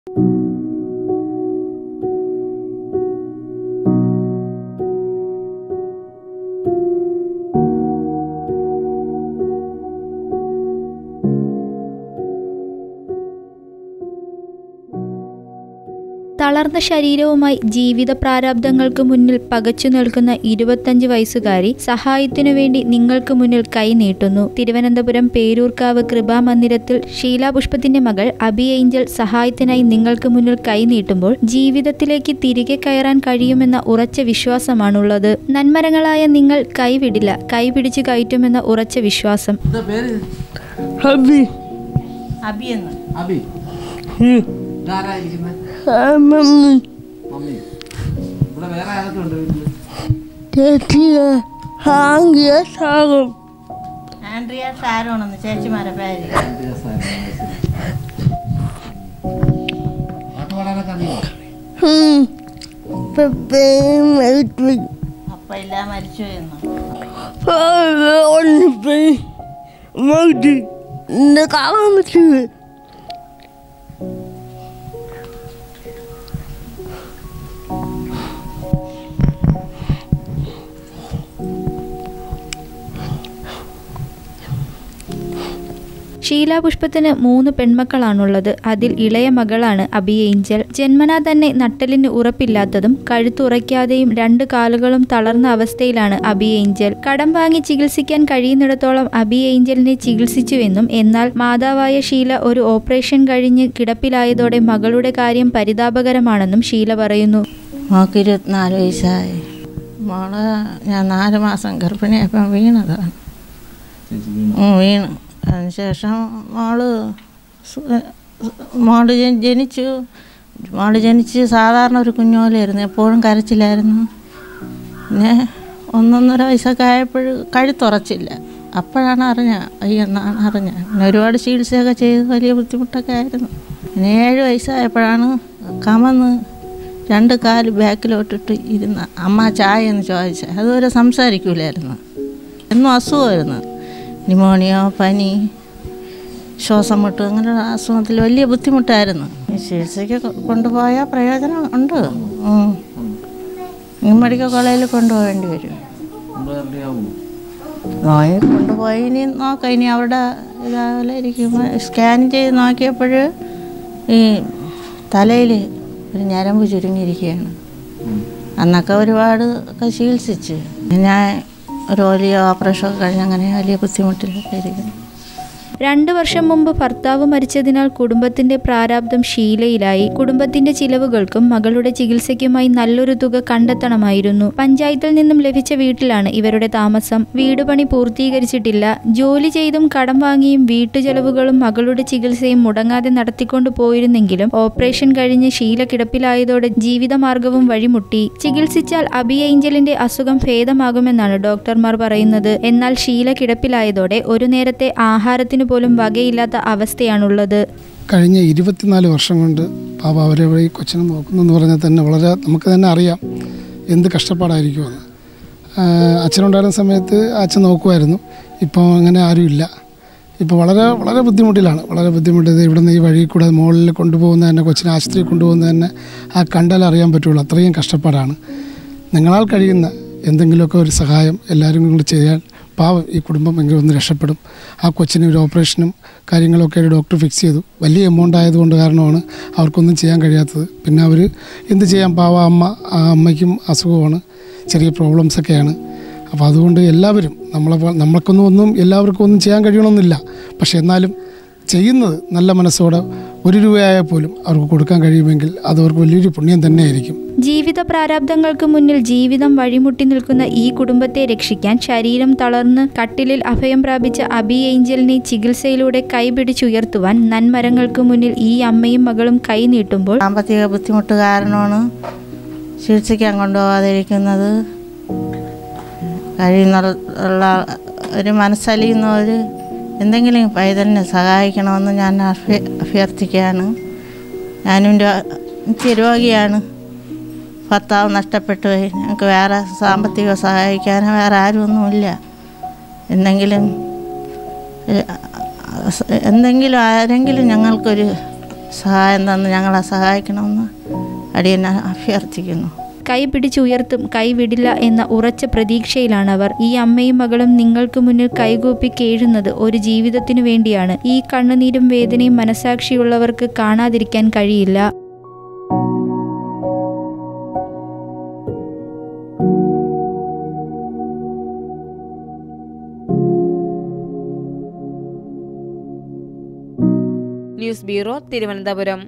തളർന്ന ശരീരവുമായി ജീവിത പ്രാരാബ്ദങ്ങൾക്ക് മുന്നിൽ പകച്ചു നിൽക്കുന്ന ഇരുപത്തഞ്ച് വയസ്സുകാരി സഹായത്തിനു വേണ്ടി നിങ്ങൾക്ക് മുന്നിൽ കൈ നീട്ടുന്നു തിരുവനന്തപുരം പേരൂർക്കാവ് കൃപാമന്ദിരത്തിൽ ഷീല പുഷ്പത്തിന്റെ മകൾ അബി ഏഞ്ചൽ സഹായത്തിനായി നിങ്ങൾക്ക് മുന്നിൽ കൈ നീട്ടുമ്പോൾ ജീവിതത്തിലേക്ക് തിരികെ കയറാൻ കഴിയുമെന്ന ഉറച്ച വിശ്വാസമാണുള്ളത് നന്മരങ്ങളായ നിങ്ങൾ കൈവിടില്ല കൈപിടിച്ചു കയറ്റുമെന്ന ഉറച്ച വിശ്വാസം എന്താ പേര് ഹബി അബിയെന്ന് അബി ഇതാരാ ഇരിക്കുന്നെ? മമ്മി മമ്മി ഇവിടെ വേറെ ആരൊക്കെ ഉണ്ട് വീട്ടില് ചേച്ചിയ ഹാങ്കിയ സാഗം ആൻഡ്രിയ ഷാരോണെന്ന് ചേച്ചിമാരെ പേര് ആന്റിയ സാരം. പാട്ട് പാടാനൊക്കെ അറിയോ പെപ്പയും മരിച്ചു അപ്പ ഇല്ല മരിച്ചു എന്ന് ഒന്നിപ്പോയി മരിച്ചു എന്നെ കാണാൻ പറ്റില്ല ഷീല പുഷ്പത്തിന് മൂന്ന് പെൺമക്കളാണുള്ളത് അതിൽ ഇളയ മകളാണ് അബി ഏഞ്ചൽ ജന്മനാ തന്നെ നട്ടലിന് ഉറപ്പില്ലാത്തതും കഴുത്തുറയ്ക്കാതെയും രണ്ട് കാലുകളും തളർന്ന അവസ്ഥയിലാണ് അബി ഏഞ്ചൽ കടം വാങ്ങി ചികിത്സിക്കാൻ കഴിയുന്നിടത്തോളം അബി ഏഞ്ചലിനെ ചികിത്സിച്ചുവെന്നും എന്നാൽ മാതാവായ ഷീല ഒരു ഓപ്പറേഷൻ കഴിഞ്ഞ് കിടപ്പിലായതോടെ മകളുടെ കാര്യം പരിതാപകരമാണെന്നും ഷീല പറയുന്നു മോക്ക് ഇരുപത്തിനാല് വയസ്സായി മോള് ഞാൻ നാല് മാസം ഗർഭിണിയായപ്പം വീണതാണ് ഉം, വീണു അതിനുശേഷം മോള് സു- മോള് ജ- ജനിച്ചു മോള് ജനിച്ച് സാധാരണ ഒരു കുഞ്ഞോലായിരുന്നു എപ്പോഴും കരച്ചിലായിരുന്നു പിന്നെ ഒന്നൊന്നര വയസ്സൊക്കെ ആയപ്പോൾ കഴുത്തുറച്ചില്ല അപ്പോഴാണ് അറിഞ്ഞ അയ്യെന്നാണ് അറിഞ്ഞ പിന്നെ ഒരുപാട് ചികിത്സയൊക്കെ ചെയ്ത് വലിയ ബുദ്ധിമുട്ടൊക്കെ ആയിരുന്നു പിന്നെ ഏഴ് വയസ്സായപ്പോഴാണ് കമന്ന് രണ്ട് കാല് ബാക്കിലോട്ടിട്ട് ഇരുന്ന അമ്മ ചായ എന്ന് ചോദിച്ചത് അതുവരെ സംസാരിക്കൂലായിരുന്നു എന്നും അസുഖമായിരുന്നു ന്യൂമോണിയ പനി ശ്വാസം മുട്ട് അങ്ങനെയുള്ള അസുഖത്തിൽ വലിയ ബുദ്ധിമുട്ടായിരുന്നു ഈ ചികിത്സയ്ക്ക് കൊ- കൊണ്ടുപോയാൽ പ്രയോജനം ഉണ്ട് ഉം. ഈ മെഡിക്കൽ കോളേജിൽ കൊണ്ടുപോകേണ്ടി വരും നമ്മള് എവിടെയാവും നോയി കൊണ്ടുപോയി ഇനി നോക്കാം ഇനി അവിടെ ഇതാപോലെ ഇരിക്കും സ്കാൻ ചെയ്ത് നോക്കിയപ്പോൾ ഈ തലയിൽ ഒരു ഞരമ്പ് ചുരുങ്ങിയിരിക്കുകയാണ് അന്നൊക്കെ ഒരുപാട് ഒക്കെ ചികിത്സിച്ച് ഞാൻ ഒരു വലിയ ഓപ്പറേഷൻ കഴിഞ്ഞ് അങ്ങനെ വലിയ ബുദ്ധിമുട്ടിലൊക്കെ ഇരിക്കുന്നു രണ്ടു വർഷം മുമ്പ് ഭർത്താവ് മരിച്ചതിനാൽ കുടുംബത്തിന്റെ പ്രാരാബ്ദം ഷീലയിലായി കുടുംബത്തിന്റെ ചിലവുകൾക്കും മകളുടെ ചികിത്സയ്ക്കുമായി നല്ലൊരു തുക കണ്ടെത്തണമായിരുന്നു പഞ്ചായത്തിൽ നിന്നും ലഭിച്ച വീട്ടിലാണ് ഇവരുടെ താമസം വീടുപണി പൂർത്തീകരിച്ചിട്ടില്ല ജോലി ചെയ്തും കടം വാങ്ങിയും വീട്ടുചെലവുകളും മകളുടെ ചികിത്സയും മുടങ്ങാതെ നടത്തിക്കൊണ്ടു പോയിരുന്നെങ്കിലും ഓപ്പറേഷൻ കഴിഞ്ഞ് ഷീല കിടപ്പിലായതോടെ ജീവിതമാർഗവും വഴിമുട്ടി ചികിത്സിച്ചാൽ അബി ഏഞ്ചലിന്റെ അസുഖം ഭേദമാകുമെന്നാണ് ഡോക്ടർമാർ പറയുന്നത് എന്നാൽ ഷീല കിടപ്പിലായതോടെ ഒരു നേരത്തെ ആഹാരത്തിനു പോലും വകയില്ലാത്ത അവസ്ഥയാണുള്ളത് കഴിഞ്ഞ ഇരുപത്തിനാല് വർഷം കൊണ്ട് പാപ അവരെ ഈ കൊച്ചിനെ നോക്കുന്നു എന്ന് പറഞ്ഞാൽ തന്നെ വളരെ നമുക്ക് തന്നെ അറിയാം എന്ത് കഷ്ടപ്പാടായിരിക്കുമെന്ന് ആഹ് അച്ഛനുണ്ടായിരുന്ന സമയത്ത് അച്ഛൻ നോക്കുമായിരുന്നു ഇപ്പോൾ അങ്ങനെ ആരുമില്ല ഇപ്പോൾ വളരെ വളരെ ബുദ്ധിമുട്ടിലാണ് വളരെ ബുദ്ധിമുട്ട് ഇത് ഇവിടുന്ന് ഈ വഴി കൂടെ മുകളിൽ കൊണ്ടുപോകുന്ന തന്നെ കൊച്ചിനെ ആശുപത്രിയിൽ കൊണ്ടുപോകുന്ന തന്നെ ആ കണ്ടാൽ അറിയാൻ പറ്റുള്ളൂ അത്രയും കഷ്ടപ്പാടാണ് നിങ്ങളാൽ കഴിയുന്ന എന്തെങ്കിലുമൊക്കെ ഒരു സഹായം എല്ലാവരും കൂടി ചെയ്യാൻ പാവം ഈ കുടുംബം എങ്കിലും ഒന്ന് രക്ഷപ്പെടും ആ കൊച്ചിന് ഒരു ഓപ്പറേഷനും കാര്യങ്ങളൊക്കെ ഒരു ഡോക്ടർ ഫിക്സ് ചെയ്തു വലിയ എമൗണ്ട് ആയതുകൊണ്ട് കാരണമാണ് അവർക്കൊന്നും ചെയ്യാൻ കഴിയാത്തത് പിന്നെ അവർ എന്ത് ചെയ്യാൻ പാവ അമ്മ ആ അമ്മയ്ക്കും അസുഖമാണ് ചെറിയ പ്രോബ്ലംസ് ഒക്കെയാണ് അപ്പോൾ അതുകൊണ്ട് എല്ലാവരും നമ്മളെ പോ- നമ്മൾക്കൊന്നും ഒന്നും എല്ലാവർക്കും ഒന്നും ചെയ്യാൻ കഴിയണമെന്നില്ല പക്ഷേ എന്നാലും ചെയ്യുന്നത് നല്ല മനസ്സോടെ ഒരു രൂപയായാൽ പോലും അവർക്ക് കൊടുക്കാൻ കഴിയുമെങ്കിൽ അത് അവർക്ക് വലിയൊരു പുണ്യം തന്നെയായിരിക്കും ജീവിത പ്രാരാബ്ദങ്ങൾക്ക് മുന്നിൽ ജീവിതം വഴിമുട്ടി നിൽക്കുന്ന ഈ കുടുംബത്തെ രക്ഷിക്കാൻ ശരീരം തളർന്ന് കട്ടിലിൽ അഭയം പ്രാപിച്ച അബി ഏഞ്ചലിനെ ചികിത്സയിലൂടെ കൈപിടിച്ചുയർത്തുവാൻ നന്മരങ്ങൾക്ക് മുന്നിൽ ഈ അമ്മയും മകളും കൈനീട്ടുമ്പോൾ സാമ്പത്തിക ബുദ്ധിമുട്ട് കാരണമാണ് ചികിത്സിക്കാൻ കൊണ്ടുപോകാതിരിക്കുന്നത് കഴിയുന്നുള്ള ഒരു മനസ്സലിയുന്ന ഒരു എന്തെങ്കിലും പൈതലിനെ സഹായിക്കണമെന്ന് ഞാൻ അഭ്യ- അഭ്യർത്ഥിക്കുകയാണ് ഞാനും രോ- നിത്യരോഗിയാണ് ഭർത്താവ് നഷ്ടപ്പെട്ടു പോയി ഞങ്ങൾക്ക് വേറെ സാമ്പത്തിക സഹായിക്കാൻ വേറെ ആരുമൊന്നുമില്ല എന്തെങ്കിലും ഏ, എന്തെങ്കിലും ആരെങ്കിലും ഞങ്ങൾക്കൊരു സഹായം തന്ന് ഞങ്ങളെ സഹായിക്കണമെന്ന് അടിയനെ അഭ്യർത്ഥിക്കുന്നു കൈ പിടിച്ചുയർത്തും കൈവിടില്ല എന്ന ഉറച്ച പ്രതീക്ഷയിലാണവർ ഈ അമ്മയും മകളും നിങ്ങൾക്ക് മുന്നിൽ കൈകൂപ്പി കേഴുന്നത് ഒരു ജീവിതത്തിനു വേണ്ടിയാണ് ഈ കണ്ണുനീരും വേദനയും മനസാക്ഷിയുള്ളവർക്ക് കാണാതിരിക്കാൻ കഴിയില്ല ന്യൂസ് ബ്യൂറോ തിരുവനന്തപുരം